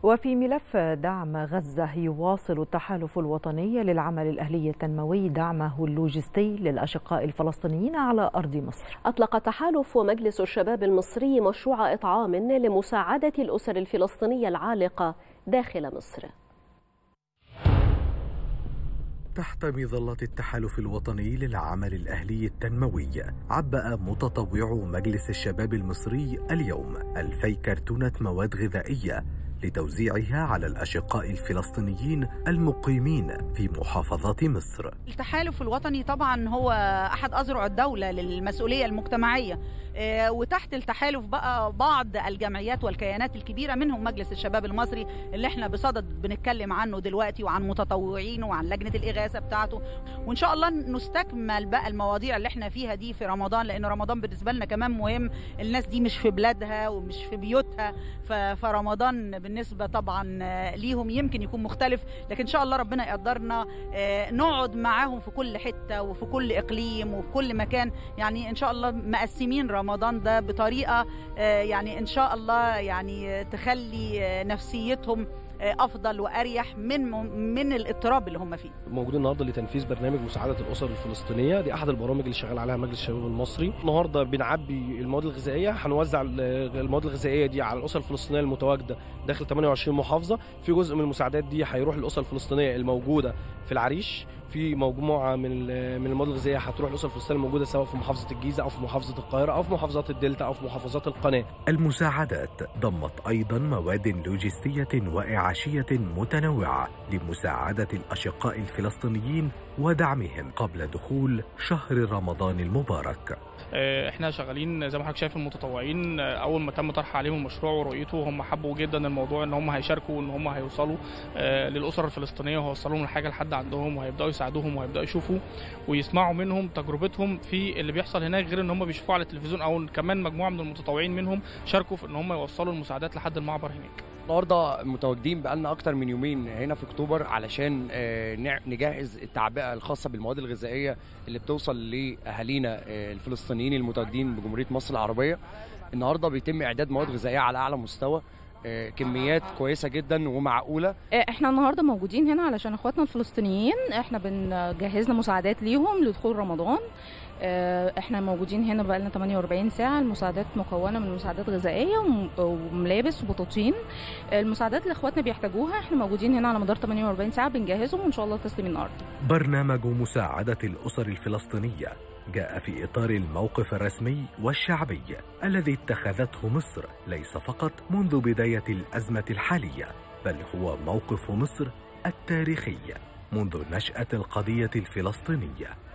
وفي ملف دعم غزة يواصل التحالف الوطني للعمل الأهلي التنموي دعمه اللوجستي للأشقاء الفلسطينيين على أرض مصر أطلق تحالف مجلس الشباب المصري مشروع إطعام لمساعدة الأسر الفلسطينية العالقة داخل مصر تحت مظلة التحالف الوطني للعمل الأهلي التنموي عبأ متطوعو مجلس الشباب المصري اليوم ألفي كرتونة مواد غذائية لتوزيعها على الأشقاء الفلسطينيين المقيمين في محافظات مصر التحالف الوطني طبعا هو أحد أذرع الدولة للمسؤولية المجتمعية وتحت التحالف بقى بعض الجمعيات والكيانات الكبيرة منهم مجلس الشباب المصري اللي احنا بصدد بنتكلم عنه دلوقتي وعن متطوعين وعن لجنة الإغاثة بتاعته وإن شاء الله نستكمل بقى المواضيع اللي احنا فيها دي في رمضان لأن رمضان بالنسبة لنا كمان مهم الناس دي مش في بلادها ومش في بيوتها فرمضان بالنسبة طبعا ليهم يمكن يكون مختلف لكن إن شاء الله ربنا يقدرنا نقعد معاهم في كل حتة وفي كل إقليم وفي كل مكان يعني إن شاء الله مقسمين رمضان ده بطريقة يعني إن شاء الله يعني تخلي نفسيتهم افضل واريح من من الاضطراب اللي هم فيه. موجودين النهارده لتنفيذ برنامج مساعده الاسر الفلسطينيه دي احد البرامج اللي شغال عليها مجلس الشباب المصري. النهارده بنعبي المواد الغذائيه هنوزع المواد الغذائيه دي على الاسر الفلسطينيه المتواجده داخل 28 محافظه، في جزء من المساعدات دي هيروح للاسر الفلسطينيه الموجوده في العريش في مجموعه من من المواد الغذائيه هتروح للاسر الفلسطينيه الموجوده سواء في محافظه الجيزه او في محافظه القاهره او في محافظات الدلتا او في محافظات القناه. المساعدات ضمت ايضا مواد لوجستيه واعاشيه متنوعه لمساعده الاشقاء الفلسطينيين ودعمهم قبل دخول شهر رمضان المبارك. احنا شغالين زي ما حضرتك شايف المتطوعين اول ما تم طرح عليهم المشروع ورؤيته هم حبوا جدا الموضوع ان هم هيشاركوا وان هم هيوصلوا للاسر الفلسطينيه وهيوصلوا لهم الحاجه لحد عندهم وهيبداوا يساعدوهم وهيبداوا يشوفوا ويسمعوا منهم تجربتهم في اللي بيحصل هناك غير ان هم بيشوفوه على التلفزيون او كمان مجموعه من المتطوعين منهم شاركوا في ان هم يوصلوا المساعدات لحد المعبر هناك. النهارده متواجدين بقالنا اكتر من يومين هنا في اكتوبر علشان نجهز التعبئه الخاصه بالمواد الغذائيه اللي بتوصل لاهالينا الفلسطينيين المتواجدين بجمهوريه مصر العربيه النهارده بيتم اعداد مواد غذائيه على اعلى مستوى كميات كويسه جدا ومعقوله احنا النهارده موجودين هنا علشان اخواتنا الفلسطينيين احنا بنجهزنا مساعدات ليهم لدخول رمضان احنا موجودين هنا بقالنا 48 ساعه المساعدات مكونه من مساعدات غذائيه وملابس وبطاطين المساعدات اللي اخواتنا بيحتاجوها احنا موجودين هنا على مدار 48 ساعه بنجهزهم وان شاء الله تسليم النهارده برنامج مساعده الاسر الفلسطينيه جاء في اطار الموقف الرسمي والشعبي الذي اتخذته مصر ليس فقط منذ بدايه الازمه الحاليه بل هو موقف مصر التاريخي منذ نشاه القضيه الفلسطينيه